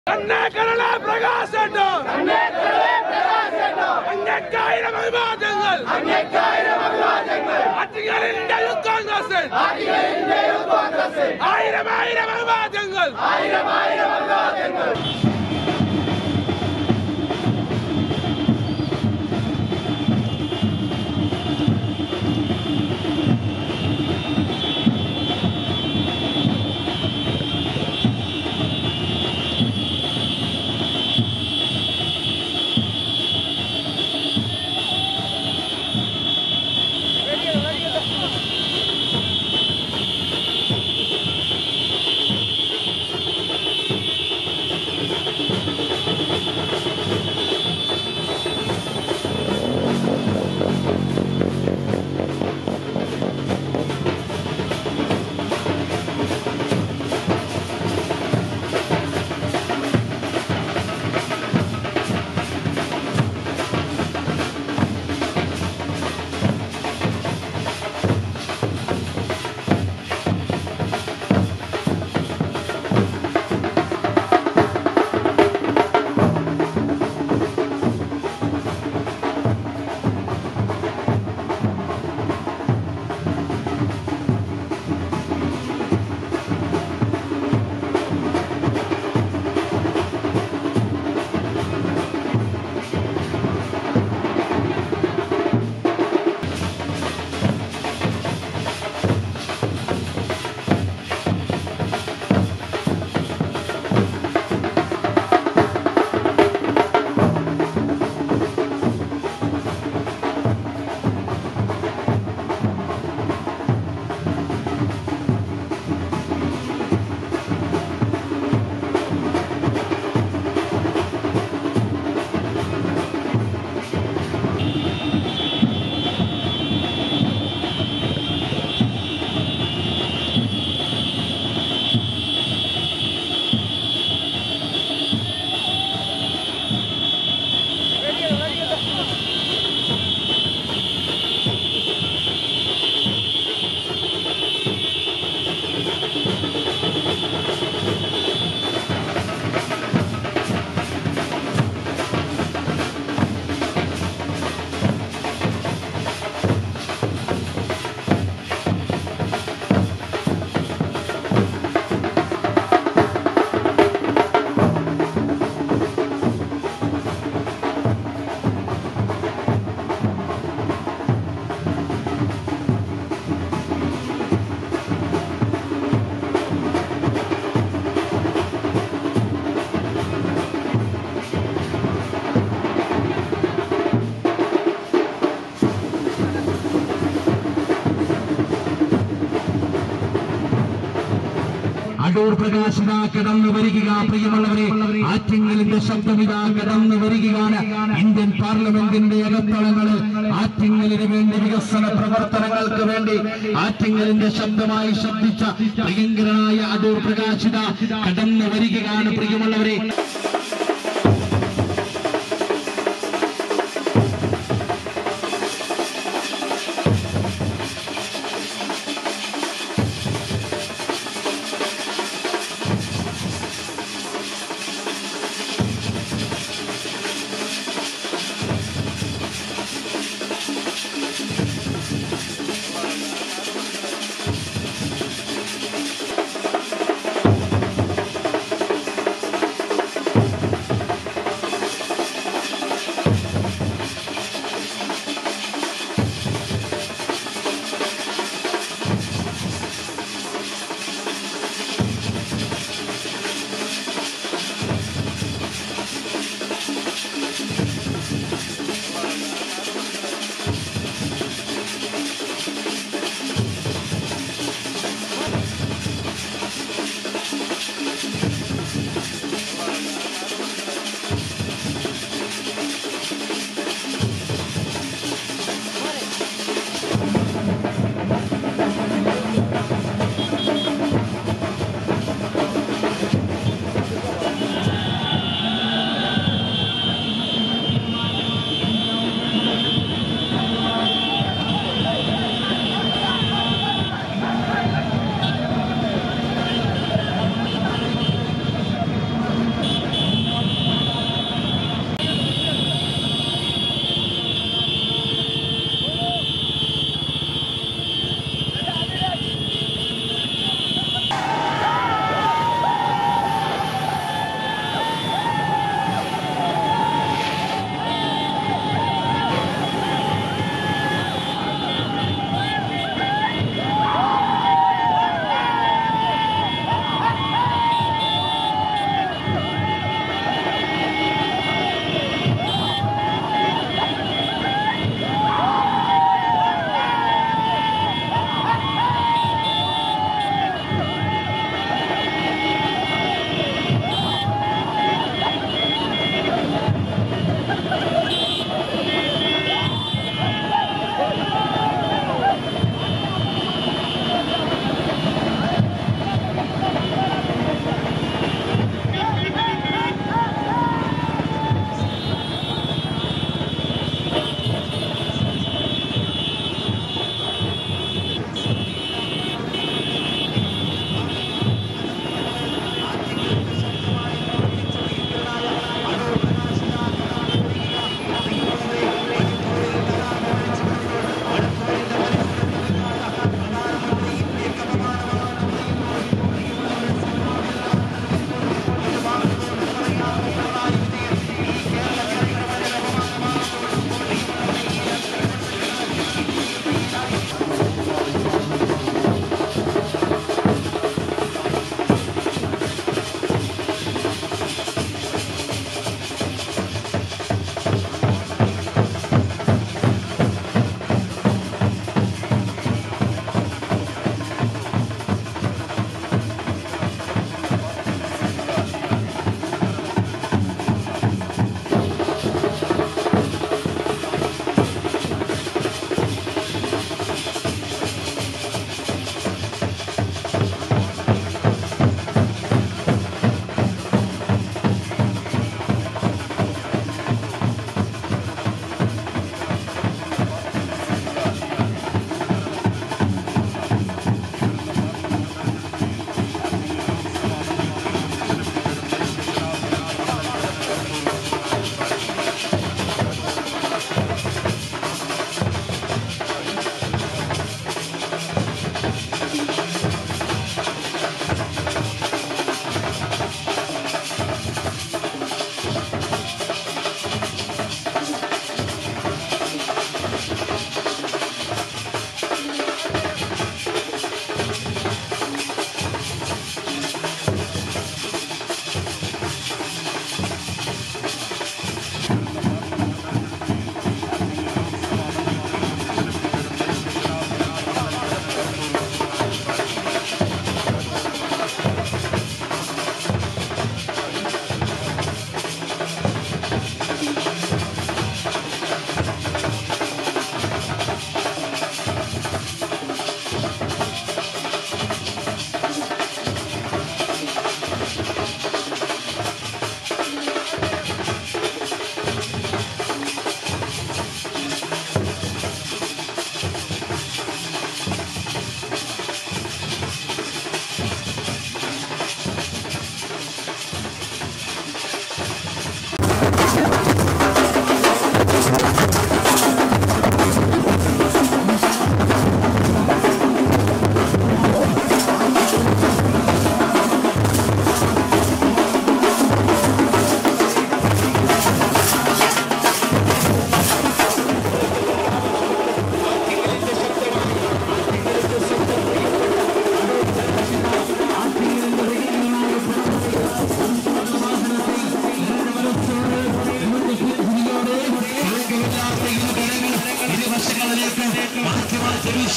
കണ്ണേ കരളെ പ്രകാശട്ടോ അങ്ങേക്കായിരം അഭിവാദ്യങ്ങൾ ആറ്റുകാലിന്റെ യൂത്ത് കോൺഗ്രസ് ആയിരം ആയിരം അഭിവാദ്യങ്ങൾ അടൂർ പ്രകാശിത കടന്നു വരിക പ്രിയമുള്ളവരെ ആറ്റിങ്ങലിന്റെ ശബ്ദമിത കടന്നു വരികയാണ് ഇന്ത്യൻ പാർലമെന്റിന്റെ അകത്തളങ്ങളിൽ ആറ്റിങ്ങലിന് വേണ്ടി വികസന പ്രവർത്തനങ്ങൾക്ക് വേണ്ടി ആറ്റിങ്ങലിന്റെ ശബ്ദമായി ശബ്ദിച്ച പ്രിയങ്കരനായ അടൂർ പ്രകാശിത കടന്നു വരികയാണ് പ്രിയമുള്ളവരെ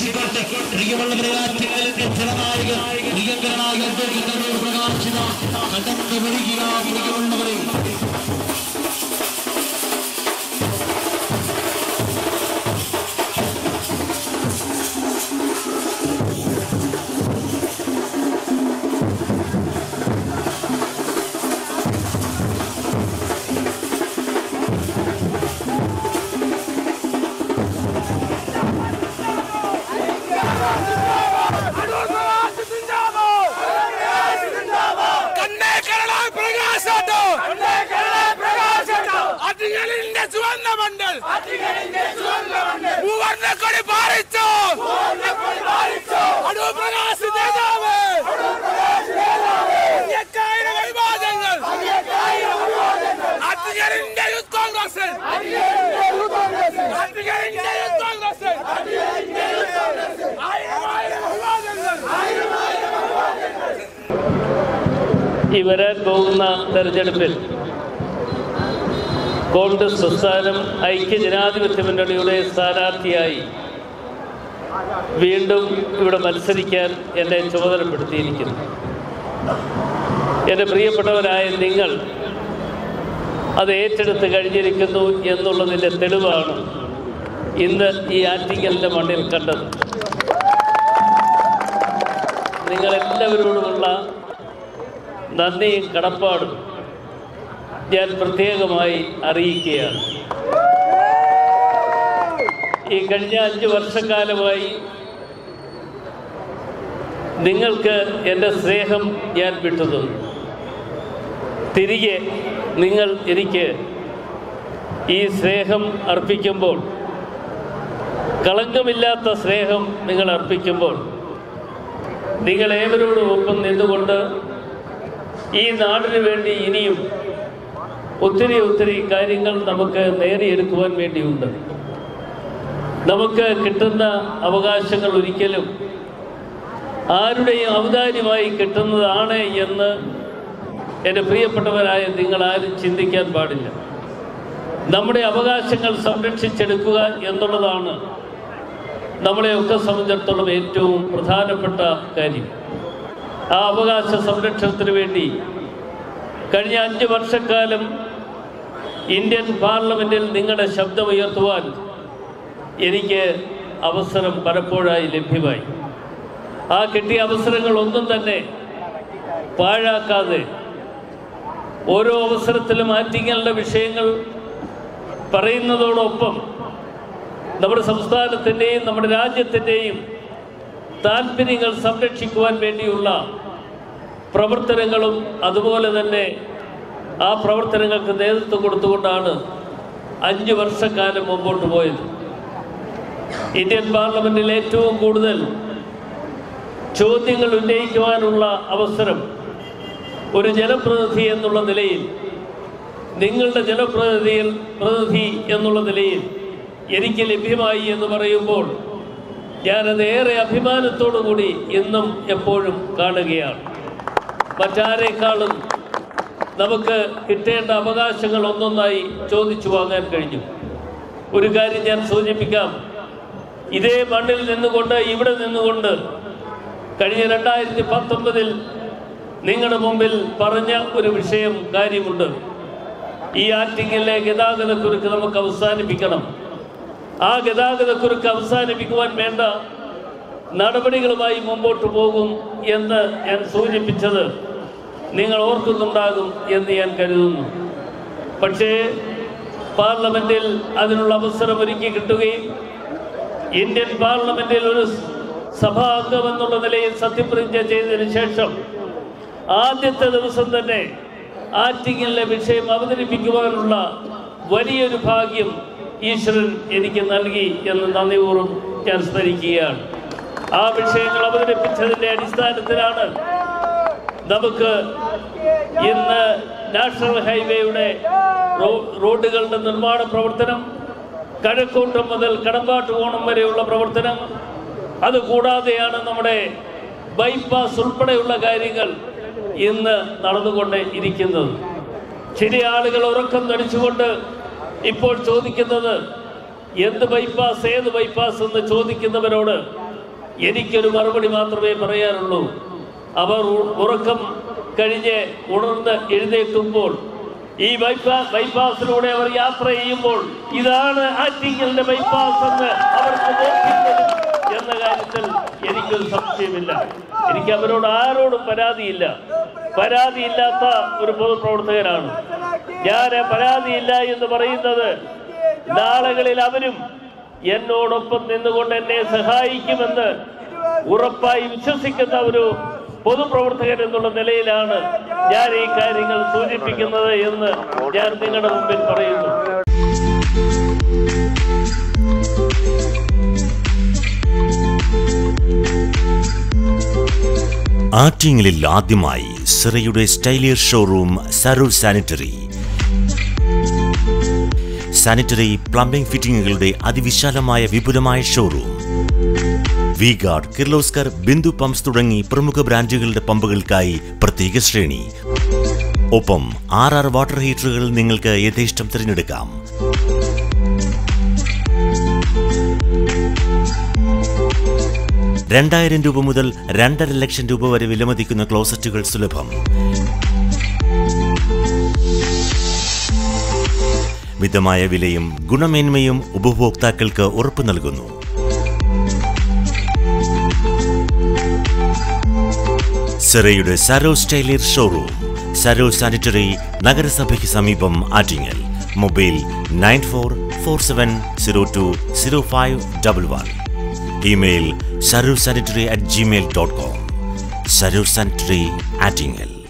വീക്ഷിക്കട്ടെ പ്രിയമുള്ളവരെ ആറ്റിങ്ങലിന്റെ ജനനായകൻ പ്രിയങ്കരനായ അഡ്വക്കേറ്റ് പ്രകാശിത കടന്നു വരിക പ്രിയമുള്ളവരെ അടൂർ പ്രകാശ് സിന്ദാബാദ് കണ്ണേ കേരള പ്രകാശാട്ടോ ആറ്റിങ്ങലിന്റെ ചുവന്ന മണ്ടൽ മൂവർണ്ണ കൊടി പാറിച്ചു അടൂർ പ്രകാശ് നേതാവ് അയ്യക്കായിരം വിവാദങ്ങൾ ആറ്റിങ്ങലിന്റെ യൂത്ത് കോൺഗ്രസ് ആറ്റിങ്ങലിന്റെ യൂത്ത് കോൺഗ്രസ് ആയിരം ആയിരം വിവാദങ്ങൾ ഈ വരാൻ പോകുന്ന തെരഞ്ഞെടുപ്പിൽ കോൺഗ്രസ് പ്രസ്ഥാനം ഐക്യ ജനാധിപത്യ മുന്നണിയുടെ സ്ഥാനാർത്ഥിയായി വീണ്ടും ഇവിടെ മത്സരിക്കാൻ എന്നെ ചുമതലപ്പെടുത്തിയിരിക്കുന്നു എൻ്റെ പ്രിയപ്പെട്ടവരായ നിങ്ങൾ അത് ഏറ്റെടുത്ത് കഴിഞ്ഞിരിക്കുന്നു എന്നുള്ളതിൻ്റെ തെളിവാണ് ഇന്ന് ഈ ആറ്റിങ്ങലിൻ്റെ മണ്ണിൽ കണ്ടത് നിങ്ങളെല്ലാവരോടുമുള്ള നന്ദിയും കടപ്പാടും ഞാൻ പ്രത്യേകമായി അറിയിക്കുകയാണ് ഈ കഴിഞ്ഞ അഞ്ച് വർഷക്കാലമായി നിങ്ങൾക്ക് എൻ്റെ സ്നേഹം ഞാൻ വിട്ടുതന്നു തിരികെ നിങ്ങൾ എനിക്ക് ഈ സ്നേഹം അർപ്പിക്കുമ്പോൾ കളങ്കമില്ലാത്ത സ്നേഹം നിങ്ങൾ അർപ്പിക്കുമ്പോൾ നിങ്ങൾ ഏവരോടും ഒപ്പം നിന്നുകൊണ്ട് ഈ നാടിന് വേണ്ടി ഇനിയും ഒത്തിരി ഒത്തിരി കാര്യങ്ങൾ നമുക്ക് നേടിയെടുക്കുവാൻ വേണ്ടിയുണ്ട് നമുക്ക് കിട്ടുന്ന അവകാശങ്ങൾ ഒരിക്കലും ആരുടെയും ഔദാര്യമായി കിട്ടുന്നതാണ് എന്ന് എൻ്റെ പ്രിയപ്പെട്ടവരായ നിങ്ങളാരും ചിന്തിക്കാൻ പാടില്ല നമ്മുടെ അവകാശങ്ങൾ സംരക്ഷിച്ചെടുക്കുക എന്നുള്ളതാണ് നമ്മളെയൊക്കെ സംബന്ധിച്ചിടത്തോളം ഏറ്റവും പ്രധാനപ്പെട്ട കാര്യം ആ അവകാശ സംരക്ഷണത്തിന് വേണ്ടി കഴിഞ്ഞ അഞ്ച് വർഷക്കാലം ഇന്ത്യൻ പാർലമെൻറ്റിൽ നിങ്ങളുടെ ശബ്ദമുയർത്തുവാൻ എനിക്ക് അവസരം പലപ്പോഴായി ലഭ്യമായി ആ കിട്ടിയ അവസരങ്ങളൊന്നും തന്നെ പാഴാക്കാതെ ഓരോ അവസരത്തിലും ആറ്റിങ്ങലിൻ്റെ വിഷയങ്ങൾ പറയുന്നതോടൊപ്പം നമ്മുടെ സംസ്ഥാനത്തിൻ്റെയും നമ്മുടെ രാജ്യത്തിൻ്റെയും താല്പര്യങ്ങൾ സംരക്ഷിക്കുവാൻ വേണ്ടിയുള്ള പ്രവർത്തനങ്ങളും അതുപോലെ തന്നെ ആ പ്രവർത്തനങ്ങൾക്ക് നേതൃത്വം കൊടുത്തുകൊണ്ടാണ് അഞ്ച് വർഷക്കാലം മുമ്പോട്ട് പോയത് ഇന്ത്യൻ പാർലമെന്റിൽ ഏറ്റവും കൂടുതൽ ചോദ്യങ്ങൾ ഉന്നയിക്കുവാനുള്ള അവസരം ഒരു ജനപ്രതിനിധി എന്നുള്ള നിലയിൽ നിങ്ങളുടെ ജനപ്രതിനിധിയിൽ പ്രതിനിധി എന്നുള്ള നിലയിൽ എനിക്ക് ലഭ്യമായി എന്ന് പറയുമ്പോൾ ഞാനത് ഏറെ അഭിമാനത്തോടു കൂടി എന്നും എപ്പോഴും കാണുകയാണ് മറ്റാരേക്കാളും നമുക്ക് കിട്ടേണ്ട അവകാശങ്ങൾ ഒന്നൊന്നായി ചോദിച്ചു വാങ്ങാൻ കഴിഞ്ഞു ഒരു കാര്യം ഞാൻ സൂചിപ്പിക്കാം ഇതേ മണ്ണിൽ നിന്നുകൊണ്ട് ഇവിടെ നിന്നുകൊണ്ട് കഴിഞ്ഞ രണ്ടായിരത്തി പത്തൊമ്പതിൽ നിങ്ങളുടെ മുമ്പിൽ പറഞ്ഞ ഒരു വിഷയം കാര്യമുണ്ട് ഈ ആറ്റിങ്ങിലെ ഗതാഗതക്കുരുക്ക് നമുക്ക് അവസാനിപ്പിക്കണം ആ ഗതാഗതക്കുരുക്ക് അവസാനിപ്പിക്കുവാൻ വേണ്ട നടപടികളുമായി മുമ്പോട്ട് പോകും എന്ന് ഞാൻ സൂചിപ്പിച്ചത് നിങ്ങൾ ഓർക്കുന്നുണ്ടാകും എന്ന് ഞാൻ കരുതുന്നു പക്ഷേ പാർലമെന്റിൽ അതിനുള്ള അവസരം ഒരുക്കി കിട്ടുകയും ഇന്ത്യൻ പാർലമെന്റിൽ ഒരു സഭാ അംഗം എന്നുള്ള നിലയിൽ സത്യപ്രതിജ്ഞ ചെയ്തതിനു ശേഷം ആദ്യത്തെ ദിവസം തന്നെ ആറ്റിങ്ങലിലെ വിഷയം അവതരിപ്പിക്കുവാനുള്ള വലിയൊരു ഭാഗ്യം ഈശ്വരൻ എനിക്ക് നൽകി എന്ന് നന്ദിപൂർവ്വം ഞാൻ സ്മരിക്കുകയാണ് ആ വിഷയങ്ങൾ അവതരിപ്പിച്ചതിൻ്റെ അടിസ്ഥാനത്തിലാണ് നമുക്ക് ഇന്ന് നാഷണൽ ഹൈവേയുടെ റോ- റോഡുകളുടെ നിർമ്മാണ പ്രവർത്തനം കഴക്കൂട്ടം മുതൽ കടമ്പാട്ട് കോണം വരെയുള്ള പ്രവർത്തനം അതുകൂടാതെയാണ് നമ്മുടെ ബൈപ്പാസ് ഉൾപ്പെടെയുള്ള കാര്യങ്ങൾ ഇന്ന് നടന്നുകൊണ്ട് ഇരിക്കുന്നത് ചില ആളുകൾ ഉറക്കം നടിച്ചുകൊണ്ട് ഇപ്പോൾ ചോദിക്കുന്നത് എന്ത് ബൈപ്പാസ് ഏത് ബൈപ്പാസ് എന്ന് ചോദിക്കുന്നവരോട് എനിക്കൊരു മറുപടി മാത്രമേ പറയാനുള്ളൂ അവർ ഉ- ഉറക്കം കഴിഞ്ഞ് ഉണർന്ന് എഴുന്നേൽക്കുമ്പോൾ ഈ ബൈപ്പാസ് ബൈപ്പാസിലൂടെ അവർ യാത്ര ചെയ്യുമ്പോൾ ഇതാണ് ആറ്റിങ്ങലിന്റെ ബൈപ്പാസ് എന്ന് അവർക്ക് ബോധ്യപ്പെടും എന്ന കാര്യത്തിൽ എനിക്കൊരു സംശയമില്ല എനിക്ക് അവരോട് ആരോടും പരാതിയില്ല പരാതിയില്ലാത്ത ഒരു പൊതുപ്രവർത്തകനാണ് ഞാൻ പരാതിയില്ല എന്ന് പറയുന്നത് നാളുകളിൽ അവരും എന്നോടൊപ്പം നിന്നുകൊണ്ട് എന്നെ സഹായിക്കുമെന്ന് ഉറപ്പായി വിശ്വസിക്കുന്ന ഒരു പൊതുപ്രവർത്തകൻ എന്നുള്ള നിലയിലാണ് ഞാൻ ഈ കാര്യങ്ങൾ സൂചിപ്പിക്കുന്നത് എന്ന് ഞാൻ നിങ്ങളുടെ മുമ്പിൽ പറയുന്നു ആറ്റിങ്ങലിൽ ആദ്യമായി സിറയുടെ സ്റ്റൈലിയർ ഷോറൂം സരൂർ സാനിറ്ററി സാനിറ്ററി പ്ലംബിംഗ് ഫിറ്റിംഗുകളുടെ അതിവിശാലമായ വിപുലമായ showroom V guard Kirloskar Bindu pumps തുടങ്ങി പ്രമുഖ ബ്രാൻഡുകളുടെ പമ്പുകൾക്കായി പ്രത്യേക ശ്രേണി ഒപ്പം ആർ ആർ വാട്ടർ ഹീറ്ററുകൾ നിങ്ങൾക്ക് യഥേഷ്ടം തിരഞ്ഞെടുക്കാം രണ്ടായിരം രൂപ മുതൽ രണ്ടര ലക്ഷം രൂപ വരെ വിലമതിക്കുന്ന ക്ലോസറ്റുകൾ സുലഭം മിതമായ വിലയും ഗുണമേന്മയും ഉപഭോക്താക്കൾക്ക് ഉറപ്പു നൽകുന്നു സിറയുടെ സരോ സ്റ്റൈലിയർ ഷോറൂം സരോ സാനിറ്ററി നഗരസഭയ്ക്ക് സമീപം Attingal mobile nine four four seven zero two zero five double one email Saro sanitary at Gmail dot com Saro sanitary Attingal